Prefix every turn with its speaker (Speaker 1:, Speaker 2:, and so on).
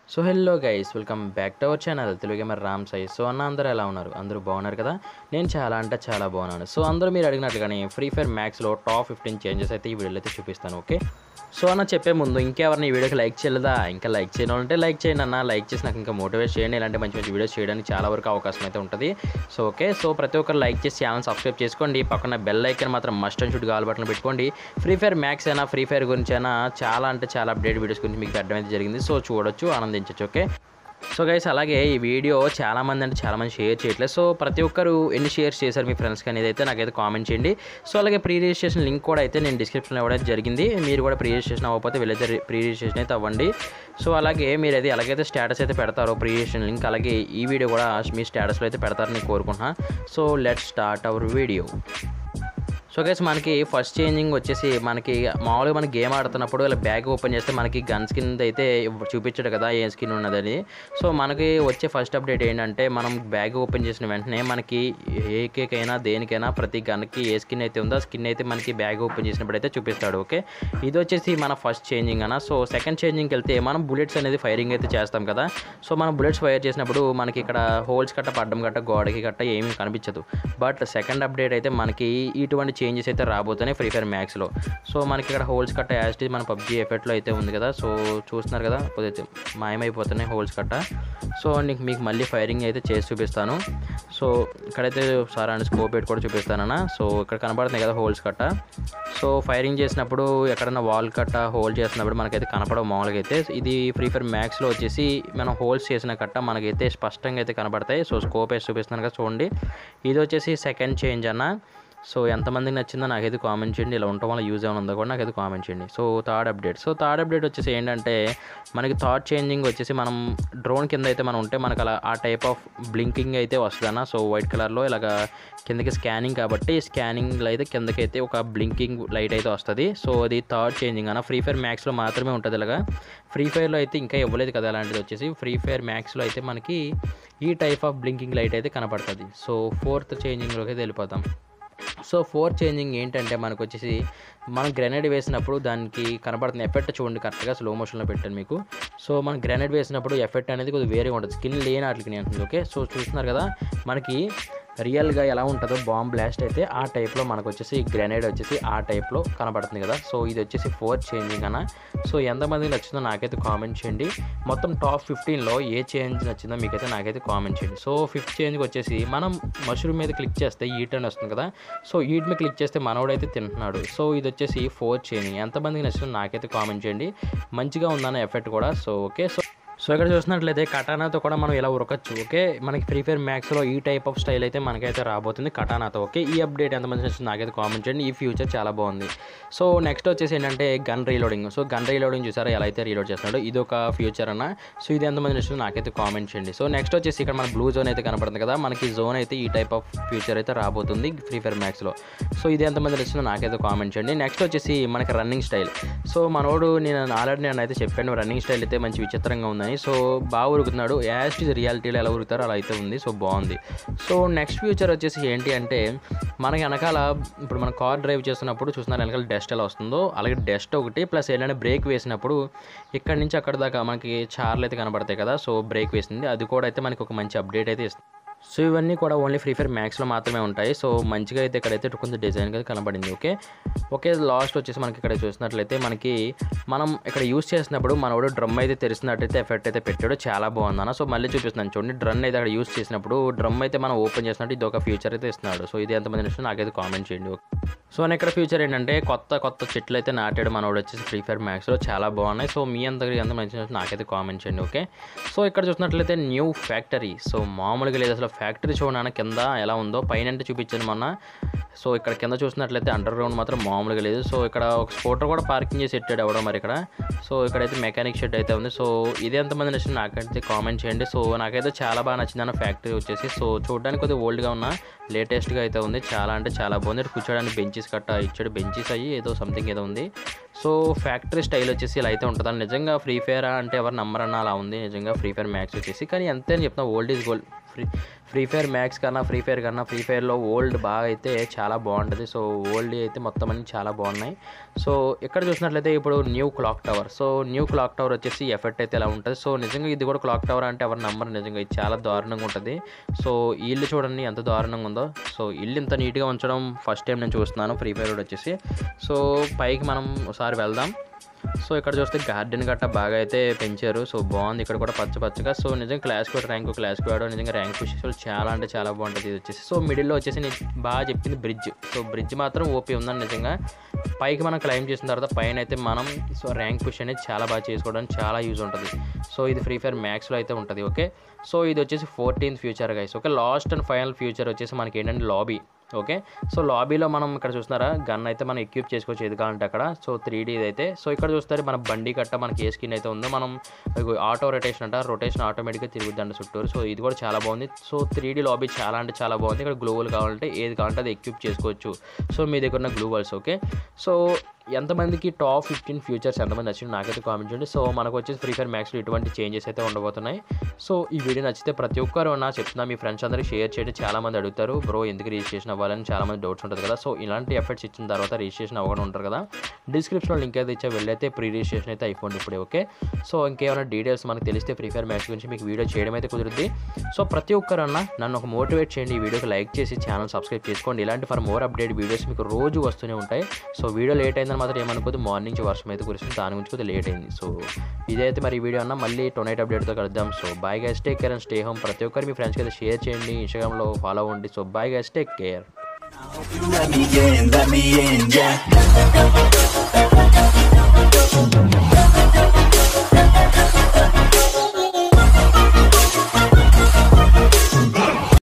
Speaker 1: So hello guys welcome back to our channel Telugu gamer Ram Sai so అన్న అందరూ ఎలా ఉన్నారు అందరూ బాగున్నారు కదా నేను చాలా అంటే చాలా బాగున్నాను సో అందరూ మీరు అడిగినట్లుగానే ఫ్రీ ఫైర్ మ్యాక్స్లో టాప్ ఫిఫ్టీన్ చేంజెస్ అయితే ఈ వీడియోలో అయితే చూపిస్తాను ఓకే సో అన్న చెప్పే ముందు ఇంకెవరిని ఈ వీడియోకి లైక్ చేయలేదా ఇంకా లైక్ చేయాలంటే లైక్ చేయండి అన్న లైక్ చేసి నాకు ఇంకా మోటివేట్ చేయండి ఇలాంటి మంచి మంచి వీడియోస్ చేయడానికి చాలా వరకు అవకాశం అయితే ఉంటుంది సో ఓకే సో ప్రతి ఒక్కరు లైక్ చేసి ఛానల్ సబ్స్క్రైబ్ చేసుకోండి పక్కన బెల్ ఐకన్ మాత్రం must and should call button పెట్టుకోండి ఫ్రీ ఫైర్ మ్యాక్స్ అయినా ఫ్రీ ఫైర్ గురించి అయినా చాలా అంటే చాలా అప్డేట్ వీడియోస్ గురించి మీకు అర్థమైతే జరిగింది సో చూడొచ్చు ఆనందించవచ్చు ఓకే సో గైస్ అలాగే ఈ వీడియో చాలా మంది అంటే చాలా మంది షేర్ చేయట్లేదు సో ప్రతి ఒక్కరు ఎన్ని షేర్స్ చేశారు మీ ఫ్రెండ్స్కి అనేది అయితే నాకైతే కామెంట్ చేయండి సో అలాగే ప్రీ రిజిస్ట్రేషన్ లింక్ కూడా అయితే నేను డిస్క్రిప్షన్లో ఇవ్వడం జరిగింది మీరు కూడా ప్రీ రిజిస్ట్రేషన్ అవ్వకపోతే వెళ్ళైతే ప్రీ రిజిస్ట్రేషన్ అయితే అవ్వండి సో అలాగే మీరు అయితే ఎలాగైతే స్టేటస్ అయితే పెడతారో ప్రీ రిజిస్ట్రేషన్ లింక్ అలాగే ఈ వీడియో కూడా మీ స్టేటస్లో అయితే పెడతారని కోరుకుంటున్నా so let start our video so guys మనకి ఫస్ట్ చేంజింగ్ వచ్చేసి మనకి మామూలుగా మనకి గేమ్ ఆడుతున్నప్పుడు ఇలా బ్యాగ్ ఓపెన్ చేస్తే మనకి గన్ స్కిన్ అయితే చూపించడు కదా ఏ స్కిన్ ఉన్నదని సో మనకి వచ్చే ఫస్ట్ అప్డేట్ ఏంటంటే మనం బ్యాగ్ ఓపెన్ చేసిన వెంటనే మనకి ఏకేకైనా దేనికైనా ప్రతి గన్కి ఏ స్కిన్ అయితే ఉందో ఆ స్కిన్ అయితే మనకి బ్యాగ్ ఓపెన్ చేసినప్పుడు అయితే చూపిస్తాడు ఓకే ఇది వచ్చేసి మన ఫస్ట్ చేంజింగ్ అన్న సో సెకండ్ చేంజింగ్కి వెళ్తే మనం బుల్లెట్స్ అనేది ఫైరింగ్ అయితే చేస్తాం కదా సో మనం బుల్లెట్స్ ఫైర్ చేసినప్పుడు మనకి ఇక్కడ హోల్స్ కట్ట పడ్డం గట్ట గోడకి గట్ట ఏమీ కనిపించదు బట్ సెకండ్ అప్డేట్ అయితే మనకి ఇటువంటి చేంజెస్ అయితే రాబోతున్నాయి ఫ్రీ ఫైర్ మ్యాక్స్లో సో మనకి ఇక్కడ హోల్స్ కట్ట యాస్టీ మన పబ్జీ ఎఫెక్ట్లో అయితే ఉంది కదా సో చూస్తున్నారు కదా కొద్దిగా మాయమైపోతున్నాయి హోల్స్ కట్ట సో నీకు మీకు మళ్ళీ ఫైరింగ్ అయితే చేసి చూపిస్తాను సో ఇక్కడైతే సార్ అండ్ స్కోప్ పెట్టి కూడా చూపిస్తానన్న సో ఇక్కడ కనపడుతున్నాయి కదా హోల్స్ కట్ట సో ఫైరింగ్ చేసినప్పుడు ఎక్కడన్నా వాల్ కట్ట హోల్ చేసినప్పుడు మనకైతే కనపడవు మామూలుగా అయితే ఇది ఫ్రీ ఫైర్ మ్యాక్స్లో వచ్చేసి మనం హోల్స్ చేసిన కట్ట మనకైతే స్పష్టంగా అయితే కనపడతాయి సో స్కోప్ వేసి చూపిస్తున్నాను కదా చూడండి ఇది వచ్చేసి సెకండ్ చేంజ్ అన్న సో ఎంతమందికి నచ్చిందో నాకైతే కామెంట్ చేయండి ఇలా ఉండటం వల్ల యూజ్ ఏమైనా ఉందో కూడా నాకైతే కామెంట్ చేయండి so third update so third update వచ్చేసి ఏంటంటే మనకి థాట్ చేంజింగ్ వచ్చేసి మనం డ్రోన్ కింద అయితే మనం ఉంటే మనకు అలా ఆ టైప్ ఆఫ్ బ్లింకింగ్ అయితే వస్తుందన్న సో వైట్ కలర్లో ఇలాగ కిందకి స్కానింగ్ కాబట్టి స్కానింగ్లో అయితే కిందకి అయితే ఒక బ్లింకింగ్ లైట్ అయితే వస్తుంది సో అది థర్డ్ చేంజింగ్ అన్న ఫ్రీ ఫైర్ మ్యాక్స్లో మాత్రమే ఉంటుంది ఇలాగా ఫ్రీ ఫైర్లో అయితే ఇంకా ఇవ్వలేదు కదా అలాంటిది వచ్చేసి ఫ్రీ ఫైర్ మ్యాక్స్లో అయితే మనకి ఈ టైప్ ఆఫ్ బ్లింకింగ్ లైట్ అయితే కనపడుతుంది సో ఫోర్త్ చేంజింగ్లోకి అయితే వెళ్ళిపోతాం సో ఫోర్ చేంజింగ్ ఏంటంటే మనకు వచ్చేసి మనం గ్రెనేడ్ వేసినప్పుడు దానికి కనబడుతున్న ఎఫెక్ట్ చూడండి కరెక్ట్గా స్లో మోషన్లో పెట్టాను మీకు సో మనం గ్రెనేడ్ వేసినప్పుడు ఎఫెక్ట్ అనేది కొద్దిగా వేరే ఉంటుంది స్కిన్ లేని వాటికి నేను అంటుంది ఓకే సో చూస్తున్నారు కదా మనకి రియల్గా ఎలా ఉంటుందో బాంబ్ బ్లాస్ట్ అయితే ఆ టైప్లో మనకు వచ్చేసి గ్రెనేడ్ వచ్చేసి ఆ టైప్లో కనబడుతుంది కదా సో ఇది వచ్చేసి ఫోర్ చేంజింగ్ అన్న సో ఎంతమందికి నచ్చిందో నాకైతే కామెంట్ చేయండి మొత్తం టాప్ ఫిఫ్టీన్లో ఏ చేంజ్ నచ్చిందో మీకైతే నాకైతే కామెంట్ చేయండి సో ఫిఫ్త్ చేంజ్కి వచ్చేసి మనం మష్రూమ్ మీద క్లిక్ చేస్తే ఈట్ అని వస్తుంది కదా సో ఈట్ మీద క్లిక్ చేస్తే మనోడైతే తింటున్నాడు సో ఇది వచ్చేసి ఫోర్ చేంజింగ్ ఎంతమందికి నచ్చిందో నాకైతే కామెంట్ చేయండి మంచిగా ఉందన్న ఎఫెక్ట్ కూడా సో ఓకే సో సో ఇక్కడ చూసినట్లయితే కటానాతో కూడా మనం ఇలా ఉరకచ్చు ఓకే మనకి ఫ్రీ ఫైర్ మ్యాక్స్లో ఈ టైప్ ఆఫ్ స్టైల్ అయితే మనకైతే రాబోతుంది కటానాతో ఓకే ఈ అప్డేట్ ఎంతమంది నచ్చింది నాకైతే కామెంట్ చేయండి ఈ ఫ్యూచర్ చాలా బాగుంది సో నెక్స్ట్ వచ్చేసి ఏంటంటే gun reloading so gun reloading చూసారా ఎలా అయితే రీలోడ్ చేస్తున్నాడో ఇది ఒక ఫ్యూచర్ అన్న సో ఇది ఎంతమంది నచ్చిందో నాకైతే కామెంట్ చేయండి సో నెక్స్ట్ వచ్చేసి ఇక్కడ మన బ్లూ జోన్ అయితే కనపడుతుంది కదా మనకి జోన్ అయితే ఈ టైప్ ఆఫ్ ఫ్యూచర్ అయితే రాబోతుంది ఫ్రీ ఫైర్ మ్యాక్స్లో సో ఇది ఎంతమంది నచ్చిందో నాకైతే కామెంట్ చేయండి నెక్స్ట్ వచ్చేసి మనకి రన్నింగ్ స్టైల్ సో మనోడు నేను ఆల్రెడీ నేను అయితే చెప్పాను రన్నింగ్ స్టైల్ అయితే మంచి విచిత్రంగా ఉందని సో బాగా ఉరుకుతున్నాడు యాస్ట్ ఇది రియాలిటీలో ఎలా ఉరుకుతారో అలా అయితే ఉంది సో బాగుంది సో నెక్స్ట్ ఫ్యూచర్ వచ్చేసి ఏంటి అంటే మనకి వెనకాల ఇప్పుడు మన కార్ డ్రైవ్ చేస్తున్నప్పుడు చూస్తున్నారు వెనకాల డస్ట్ ఎలా వస్తుందో అలాగే డస్ట్ ఒకటి ప్లస్ ఏంటంటే బ్రేక్ వేసినప్పుడు ఇక్కడి నుంచి అక్కడ దాకా మనకి చార్లు అయితే కనబడతాయి కదా సో బ్రేక్ వేసింది అది కూడా అయితే మనకి ఒక మంచి అప్డేట్ అయితే ఇస్తుంది సో ఇవన్నీ కూడా ఓన్లీ ఫ్రీ ఫైర్ మ్యాక్స్లో మాత్రమే ఉంటాయి సో మంచిగా అయితే ఇక్కడైతే కొంచెం డిజైన్ అయితే కనబడింది ఓకే ఓకే లాస్ట్ వచ్చేసి మనకి ఇక్కడ చూసినట్లయితే మనకి మనం ఇక్కడ యూస్ చేసినప్పుడు మనోడు డ్రమ్ అయితే తెరిచినట్టయితే ఎఫెక్ట్ అయితే పెట్టాడు చాలా బాగుందన్న సో మళ్ళీ చూపిస్తున్నాను చూడండి డ్రమ్ అయితే అక్కడ యూస్ చేసినప్పుడు డ్రమ్ అయితే మనం ఓపెన్ చేసినట్టు ఇది ఒక ఫ్యూచర్ అయితే ఇస్తున్నాడు సో ఇది ఎంతమంది నచ్చిందో నాకైతే కామెంట్ చేయండి సో ఇక్కడ ఫ్యూచర్ ఏంటంటే కొత్త కొత్త చెట్లు అయితే నాటాడు మనోడు వచ్చేసి ఫ్రీ ఫైర్ మ్యాక్స్లో చాలా బాగున్నాయి సో మీ అంత ఎంత మంచి నాకైతే కామెంట్ చేయండి ఓకే సో ఇక్కడ చూసినట్లయితే న్యూ ఫ్యాక్టరీ సో మామూలుగా లేదు అసలు ఫ్యాక్టరీ చూడడానికి కింద ఎలా ఉందో పైన అంటే చూపించాను మొన్న సో ఇక్కడ కింద చూసినట్లయితే అండర్ గ్రౌండ్ మాత్రం మామూలుగా లేదు సో ఇక్కడ ఒక స్కూటర్ కూడా పార్కింగ్ చేసి పెట్టాడు ఎవడో మరి ఇక్కడ సో ఇక్కడైతే మెకానిక్ షెడ్ అయితే ఉంది సో ఇది ఎంతమంది నచ్చింది నాకైతే కామెంట్ చేయండి సో నాకైతే చాలా బాగా నచ్చింది అన్న ఫ్యాక్టరీ వచ్చేసి సో చూడడానికి కొద్దిగా ఓల్డ్గా ఉన్న లేటెస్ట్గా అయితే ఉంది చాలా అంటే చాలా బాగుంది ఇక్కడ కూర్చోడానికి బెంచెస్ కట్ట ఇచ్చాడు బెంచెస్ అయ్యి ఏదో సంథింగ్ ఏదో ఉంది సో ఫ్యాక్టరీ స్టైల్ వచ్చేసి ఇలా అయితే ఉంటుంది నిజంగా ఫ్రీ ఫైర్ అంటే ఎవరు నమ్మరన్నా అలా ఉంది నిజంగా ఫ్రీ ఫైర్ మ్యాక్స్ వచ్చేసి కానీ అంతే అని చెప్తున్నా old is gold free free fire max కన్నా ఫ్రీ ఫైర్ కన్నా ఫ్రీ ఫైర్లో ఓల్డ్ బాగా అయితే చాలా బాగుంటుంది సో ఓల్డ్ అయితే మొత్తం అన్ని చాలా బాగున్నాయి సో ఇక్కడ చూసినట్లయితే ఇప్పుడు new clock tower so new clock tower వచ్చేసి ఎఫెక్ట్ అయితే ఎలా ఉంటుంది సో నిజంగా ఇది కూడా క్లాక్ టవర్ అంటే ఎవరి నంబర్ నిజంగా ఇది చాలా దారుణంగా ఉంటుంది సో ఈ ఇల్లు చూడండి ఎంత దారుణంగా ఉందో సో ఇల్లు ఇంత నీట్గా ఉంచడం ఫస్ట్ టైం నేను చూస్తున్నాను ఫ్రీ ఫైర్ వచ్చేసి సో పైకి మనం ఒకసారి వెళ్దాం సో ఇక్కడ చూస్తే గార్డెన్ గట్ట బాగా అయితే పెంచారు సో బాగుంది ఇక్కడ కూడా పచ్చ పచ్చగా సో నిజంగా clash squad rank clash squad నిజంగా ర్యాంక్ పుషెస్ చాలా అంటే చాలా బాగుంటుంది ఇది వచ్చేసి సో మిడిల్లో వచ్చేసి నేను బాగా చెప్పింది బ్రిడ్జ్ సో బ్రిడ్జ్ మాత్రం ఓపీ ఉందని నిజంగా పైకి మనం క్లైమ్ చేసిన తర్వాత పైన అయితే మనం సో ర్యాంక్ పుష్ అనేది చాలా బాగా చేసుకోవడానికి చాలా యూజ్ ఉంటుంది సో ఇది ఫ్రీ ఫైర్ మ్యాక్స్లో అయితే ఉంటుంది ఓకే సో ఇది వచ్చేసి fourteenth future guys okay last and final future వచ్చేసి మనకి ఏంటంటే లాబీ ఓకే సో లాబీలో మనం ఇక్కడ చూస్తున్నారా గన్ అయితే మనం ఎక్విప్ చేసుకోవచ్చు ఏది కావాలంటే అక్కడ సో త్రీ డీ అయితే సో ఇక్కడ చూస్తారు మన బండి కట్ట మనకి ఏ స్కిన్ అయితే ఉందో మనం ఆటో రొటేషన్ అంట రొటేషన్ ఆటోమేటిక్గా తిరుగుద్దండి చుట్టూరు సో ఇది కూడా చాలా బాగుంది సో త్రీ డీ లాబీ చాలా అంటే చాలా బాగుంది ఇక్కడ గ్లూవల్ కావాలంటే ఏది కావాలంటే అది ఎక్విప్ చేసుకోవచ్చు సో మీ దగ్గర ఉన్న గ్లూవల్స్ ఓకే సో ఎంతమందికి టాప్ ఫిఫ్టీన్ ఫ్యూచర్స్ ఎంతమంది నచ్చింది నాకైతే కామెంట్ చేయండి సో మనకు వచ్చేసి ఫ్రీ ఫైర్ మ్యాక్స్లో ఇటువంటి చేంజెస్ అయితే ఉండబోతున్నాయి సో ఈ వీడియో నచ్చితే ప్రతి ఒక్కరు నా చెప్తున్నా మీ ఫ్రెండ్స్ అందరికీ షేర్ చేయండి చాలా మంది అడుగుతారు బ్రో ఎందుకు రిజిస్ట్రేషన్ అవ్వాలని చాలా మంది డౌట్స్ ఉంటుంది కదా సో ఇలాంటి ఎఫర్ట్స్ ఇచ్చిన తర్వాత రిజిస్ట్రేషన్ అవ్వడం ఉంటారు కదా డిస్క్రిప్షన్లో లింక్ అయితే ఇచ్చా వెళ్ళైతే ప్రీ రిజిస్ట్రేషన్ అయితే అయిపోండి ఇప్పుడే ఓకే సో ఇంకేమైనా డీటెయిల్స్ మనకు తెలిస్తే ఫ్రీ ఫైర్ మ్యాచ్ గురించి మీకు వీడియో చేయడం అయితే కుదురుద్ది సో ప్రతి ఒక్కరన్నా నన్ను ఒక మోటివేట్ చేయండి ఈ వీడియోకి లైక్ చేసి ఛానల్ సబ్స్క్రైబ్ చేసుకోండి ఇలాంటి ఫర్ మోర్ అప్డేట్ వీడియోస్ మీకు రోజు వస్తూనే ఉంటాయి సో వీడియో లేట్ అయిందని మాత్రం ఏమనుకోదు మార్నింగ్ నుంచి వర్షం అయితే కురిసింది దాని గురించి కొద్దిగా లేట్ అయింది సో ఇదైతే మరి ఈ వీడియో అన్న మళ్ళీ టొనైట్ అప్డేట్తో కలుద్దాం so bye guys take care and stay home ప్రతి ఒక్కరు మీ ఫ్రెండ్స్కి అయితే షేర్ చేయండి ఇన్స్టాగ్రామ్లో ఫాలో అవ్వండి so bye guys take care
Speaker 2: Let me in, let me in, yeah.